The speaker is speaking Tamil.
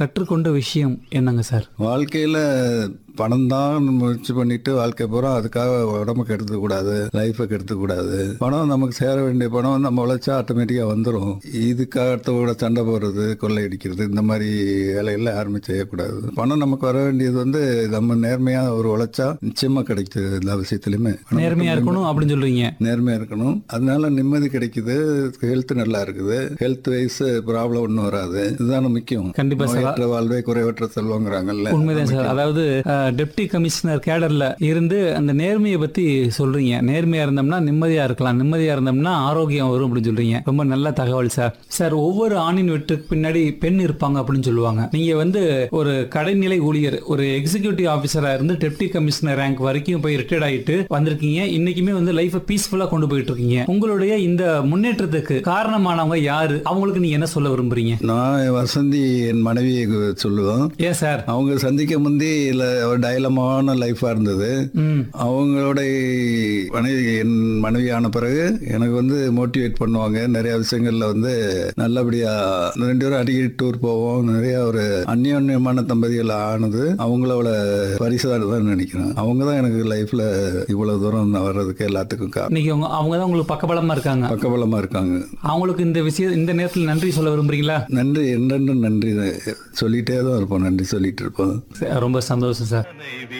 கற்றுக்கொண்ட விஷயம் என்னங்க சார் வாழ்க்கையில பணம் தான் முயற்சி பண்ணிட்டு வாழ்க்கை பூரா அதுக்காக உடம்பு கெடுத்துக்க கூடாது லைஃபை கெடுத்துக்க கூடாது பணம் நமக்கு சேர வேண்டிய பணம் நம்ம உழைச்சா ஆட்டோமேட்டிக்கா வந்துடும் இதுக்காக அடுத்தவங்களோட சண்டை போடுறது கொள்ளையடிக்கிறது இந்த மாதிரி வேலையெல்லாம் யாருமே செய்யக்கூடாது பணம் நமக்கு வர வேண்டியது வந்து நம்ம நேர்மையா ஒரு உழைச்சா நிச்சயமா கிடைக்குது எல்லா விஷயத்துலயுமே பணம் நேர்மையா இருக்கணும் அப்படின்னு சொல்றீங்க நேர்மையா இருக்கணும் அதனால நிம்மதி கிடைக்குது ஹெல்த் நல்லா இருக்குது ஹெல்த் வைஸ் ப்ராப்ளம் ஒன்றும் வராது இதுதானே முக்கியம் கண்டிப்பா சார். நோயற்ற வாழ்வே குறைவற்ற செல்வங்கிறாங்கல்ல உண்மைதான் சார் அதாவது டெப்டி கமிஷனர் கேடர்ல இருந்து அந்த நேர்மையை பத்தி சொல்றீங்க நேர்மையா இருந்தோம்னா நிம்மதியா இருக்கலாம் நிம்மதியா இருந்தோம்னா ஆரோக்கியம் வரும் அப்படின்னு சொல்றீங்க ரொம்ப நல்ல தகவல் சார் சார் ஒவ்வொரு ஆணின் வெட்டுக்கு பின்னாடி பெண் இருப்பாங்க அப்படின்னு சொல்லுவாங்க நீங்க வந்து ஒரு கடைநிலை ஊழியர் ஒரு எக்ஸிகியூட்டிவ் ஆபீசரா இருந்து டெப்டி கமிஷனர் ரேங்க் வரைக்கும் போய் ரிட்டையர்ட் ஆயிட்டு வந்திருக்கீங்க இன்னைக்குமே வந்து லைஃபை பீஸ்ஃபுல்லா கொண்டு போயிட்டு இருக்கீங்க உங்களுடைய இந்த முன்னேற்றத்துக்கு காரணமானவங்க யாரு அவங்களுக்கு நீங்க என்ன சொல்ல விரும்புறீங்க நான் வசந்தி என் மனைவியை கு- சொல்லுவேன் ஏன் சார் அவங்க சந்திக்க முந்தி இல்ல ஒரு டைலமான லைஃபா இருந்தது ம் அவங்களோட மனைவி என் மனைவி ஆன பிறகு எனக்கு வந்து மோட்டிவேட் பண்ணுவாங்க நிறைய விஷயங்கள்ல வந்து நல்லபடியா ரெண்டு பேரும் அடிக்கடி டூர் போவோம் நிறைய ஒரு அந்யோன்யமான தம்பதிகள் ஆனது அவங்களோட பரிசாக தான் நினைக்கிறேன் அவங்க தான் எனக்கு லைஃப்ல இவ்வளவு தூரம் நான் வர்றதுக்கு எல்லாத்துக்கும் காரணம் இன்னைக்கு அவங்க அவங்க தான் உங்களுக்கு பக்கபலமா இருக்காங்க பக்கபலமா இருக்காங்க அவங்களுக்கு இந்த விஷயம் இந்த நேரத்தில் நன்றி சொல்ல விரும்புறீங்களா நன்றி என்னென்று நன்றி சொல்லிட்டே தான் இருப்போம் நன்றி சொல்லிட்டு இருப்போம் ரொம்ப சந்தோஷம் சார் மனைவி